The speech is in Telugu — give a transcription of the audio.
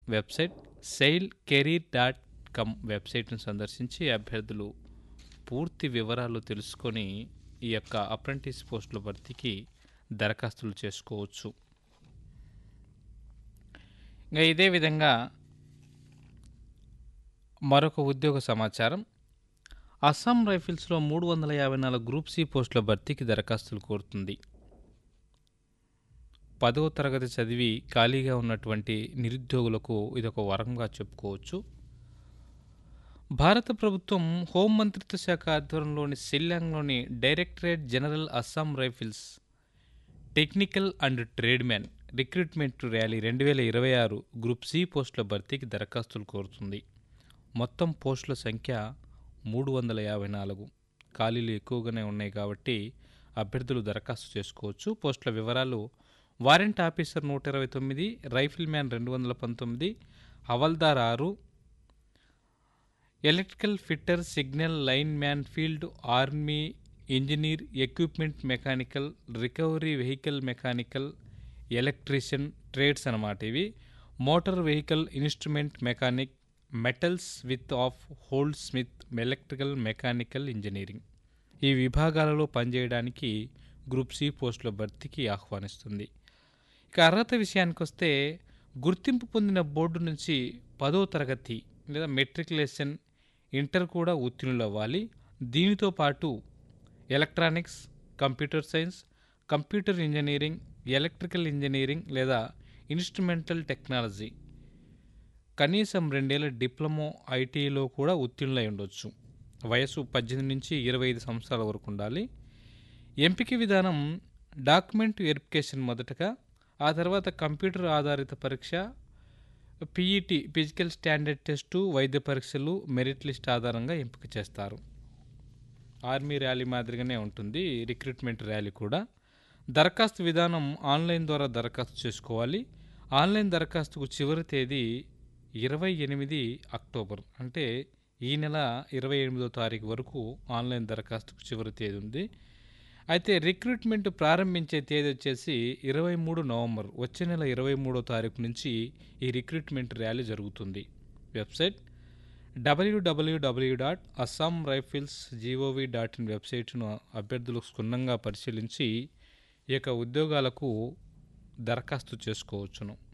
website SAIL career dot com వెబ్సైట్ను సందర్శించి అభ్యర్థులు పూర్తి వివరాలు తెలుసుకొని ఈ యొక్క అప్రెంటిస్ పోస్టుల భర్తీకి దరఖాస్తులు చేసుకోవచ్చు ఇంకా ఇదే విధంగా మరొక ఉద్యోగ సమాచారం అస్సాం రైఫిల్స్లో మూడు వందల యాభై నాలుగు గ్రూప్ సి పోస్టుల భర్తీకి దరఖాస్తులు కోరుతుంది పదవ తరగతి చదివి ఖాళీగా ఉన్నటువంటి నిరుద్యోగులకు ఇదొక వరంగా చెప్పుకోవచ్చు భారత ప్రభుత్వం హోం మంత్రిత్వ శాఖ ఆధ్వర్యంలోని షిల్లాంగ్లోని directorate general Assam rifles technical and tradesman recruitment rally రెండు వేల ఇరవై ఆరు గ్రూప్ సి పోస్టుల భర్తీకి దరఖాస్తులు కోరుతుంది మొత్తం పోస్టుల సంఖ్య మూడు వందల యాభై నాలుగు ఖాళీలు ఎక్కువగానే ఉన్నాయి కాబట్టి అభ్యర్థులు దరఖాస్తు చేసుకోవచ్చు పోస్టుల వివరాలు వారెంట్ ఆఫీసర్ నూట ఇరవై తొమ్మిది రైఫిల్ మ్యాన్ రెండు వందల పంతొమ్మిది హవల్దార్ ఆరు electrical fitter signal line man field army engineer equipment mechanical recovery vehicle mechanical electrician trades అన్నమాట ఇవి motor vehicle instrument mechanic metals with of hold smith electrical mechanical engineering ఈ విభాగాలలో పనిచేయడానికి గ్రూప్ సి పోస్టుల భర్తీకి ఆహ్వానిస్తుంది ఇక అర్హత విషయానికి వస్తే గుర్తింపు పొందిన బోర్డు నుంచి పదో తరగతి లేదా మెట్రికులేషన్ ఇంటర్ కూడా ఉత్తీర్ణులు అవ్వాలి దీనితో పాటు electronics computer science computer engineering electrical engineering లేదా ఇన్స్ట్రుమెంటల్ టెక్నాలజీ కనీసం రెండేళ్ల డిప్లొమో ఐటీలో కూడా ఉత్తీర్ణులై ఉండొచ్చు వయసు పద్దెనిమిది నుంచి ఇరవై ఐదు సంవత్సరాల వరకు ఉండాలి ఎంపిక విధానం డాక్యుమెంట్ వెరిఫికేషన్ మొదటగా ఆ తర్వాత కంప్యూటర్ ఆధారిత పరీక్ష పీఈటీ ఫిజికల్ స్టాండర్డ్ టెస్టు వైద్య పరీక్షలు మెరిట్ లిస్ట్ ఆధారంగా ఎంపిక చేస్తారు ఆర్మీ ర్యాలీ మాదిరిగానే ఉంటుంది రిక్రూట్మెంట్ ర్యాలీ కూడా దరఖాస్తు విధానం ఆన్లైన్ ద్వారా దరఖాస్తు చేసుకోవాలి ఆన్లైన్ దరఖాస్తుకు చివరి తేదీ ఇరవై ఎనిమిది అక్టోబర్ అంటే ఈ నెల ఇరవై ఎనిమిదో తారీఖు వరకు ఆన్లైన్ దరఖాస్తుకు చివరి తేదీ ఉంది అయితే రిక్రూట్మెంట్ ప్రారంభించే తేదీ వచ్చేసి ఇరవై మూడు నవంబర్ వచ్చే నెల ఇరవై మూడో తారీఖు నుంచి ఈ రిక్రూట్మెంట్ ర్యాలీ జరుగుతుంది website WWW dot Assam rifles GOV dot in వెబ్సైట్ను అభ్యర్థులు క్షుణ్ణంగా పరిశీలించి ఈ యొక్క ఉద్యోగాలకు దరఖాస్తు చేసుకోవచ్చును